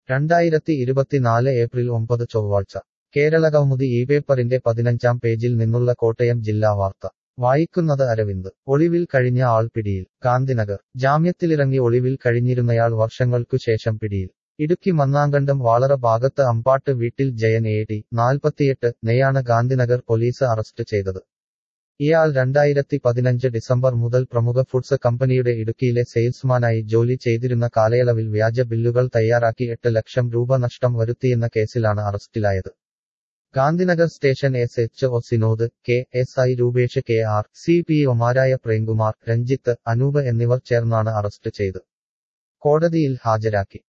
രണ്ടായിരത്തി ഇരുപത്തിനാല് ഏപ്രിൽ ഒമ്പത് ചൊവ്വാഴ്ച കേരളകൗമുദി ഈ പേപ്പറിന്റെ പതിനഞ്ചാം പേജിൽ നിന്നുള്ള കോട്ടയം ജില്ലാ വാർത്ത വായിക്കുന്നത് അരവിന്ദ് ഒളിവിൽ കഴിഞ്ഞ ആൾ പിടിയിൽ ഗാന്ധിനഗർ ജാമ്യത്തിലിറങ്ങി ഒളിവിൽ കഴിഞ്ഞിരുന്നയാൾ വർഷങ്ങൾക്കു ശേഷം പിടിയിൽ ഇടുക്കി മന്നാങ്കണ്ടം വാളറ ഭാഗത്ത് അമ്പാട്ട് വീട്ടിൽ ജയൻ എ ടി നാൽപ്പത്തിയെട്ട് നെയാണ് ഗാന്ധിനഗർ പോലീസ് അറസ്റ്റ് ചെയ്തത് ഇയാൾ രണ്ടായിരത്തി പതിനഞ്ച് ഡിസംബർ മുതൽ പ്രമുഖ ഫുഡ്സ് കമ്പനിയുടെ ഇടുക്കിയിലെ സെയിൽസ്മാനായി ജോലി ചെയ്തിരുന്ന കാലയളവിൽ വ്യാജ ബില്ലുകൾ തയ്യാറാക്കി എട്ട് ലക്ഷം രൂപ നഷ്ടം വരുത്തിയെന്ന കേസിലാണ് അറസ്റ്റിലായത് Gandhinagar station S H O Sinod K S I Rupesh K R C P ഒമാരായ പ്രേംകുമാർ രഞ്ജിത്ത് അനൂപ് എന്നിവർ ചേർന്നാണ് അറസ്റ്റ് ചെയ്ത് കോടതിയിൽ ഹാജരാക്കി